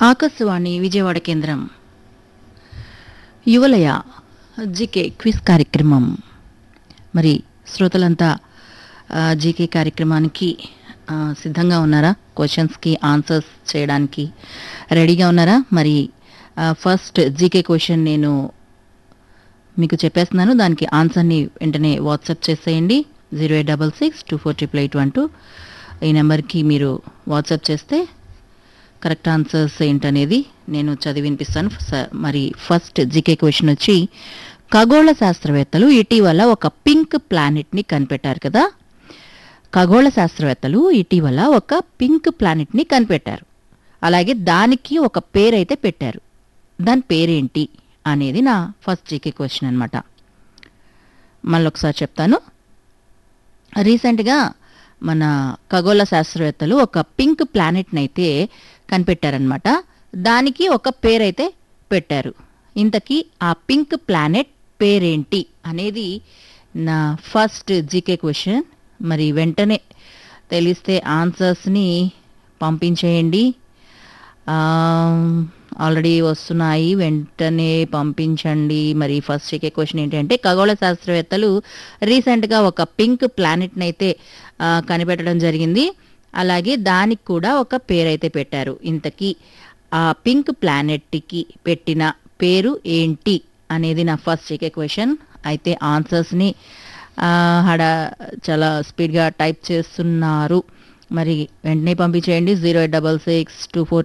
ఆకాశవాణి విజయవాడ కేంద్రం యువలయ GK quiz కార్యక్రమం మరి శ్రోతలంతా ఆ, జీకే కార్యక్రమానికి ఆ, సిద్ధంగా ఉన్నారా క్వశ్చన్స్కి ఆన్సర్స్ చేయడానికి రెడీగా ఉన్నారా మరి ఆ, ఫస్ట్ జీకే క్వశ్చన్ నేను మీకు చెప్పేస్తున్నాను దానికి ఆన్సర్ని వెంటనే వాట్సాప్ చేసేయండి zero eight double six two four triple eight one two ఈ నెంబర్కి మీరు వాట్సాప్ చేస్తే కరెక్ట్ ఆన్సర్స్ ఏంటనేది నేను చదివి వినిపిస్తాను స- మరి ఫస్ట్ జీకే క్వశ్చన్ వచ్చి ఖగోళ శాస్త్రవేత్తలు ఇటీవల ఒక పింక్ ప్లానెట్ని కనిపెట్టారు కదా ఖగోళ శాస్త్రవేత్తలు ఇటీవల ఒక పింక్ ప్లానెట్ని కనిపెట్టారు అలాగే దానికి ఒక పేరైతే పెట్టారు దాని పేరేంటి అనేది నా ఫస్ట్ జీకే క్వశ్చన్ అనమాట మళ్ళీ ఒకసారి చెప్తాను రీసెంట్గా మన ఖగోళ శాస్త్రవేత్తలు ఒక పింక్ ప్లానెట్ని అయితే కనిపెట్టారనమాట దానికి ఒక పేరైతే పెట్టారు ఇంతకీ ఆ పింక్ ప్లానెట్ పేరేంటి అనేది నా ఫస్ట్ జీకే క్వశ్చన్ మరి వెంటనే తెలిస్తే ఆన్సర్స్ని పంపించేయండి ఆల్రెడీ వస్తున్నాయి వెంటనే పంపించండి మరి ఫస్ట్ చెకే క్వశ్చన్ ఏంటంటే ఖగోళ శాస్త్రవేత్తలు రీసెంట్గా ఒక పింక్ ప్లానెట్ని అయితే ఆ, కనిపెట్టడం జరిగింది అలాగే దానికి కూడా ఒక పేరు అయితే పెట్టారు ఇంతకీ ఆ పింక్ ప్లానెట్కి పెట్టిన పేరు ఏంటి అనేది నా ఫస్ట్ చెకే క్వశ్చన్ అయితే ఆన్సర్స్ని హడ చాలా స్పీడ్గా టైప్ చేస్తున్నారు మరి వెంటనే పంపించేయండి zero eight double six two four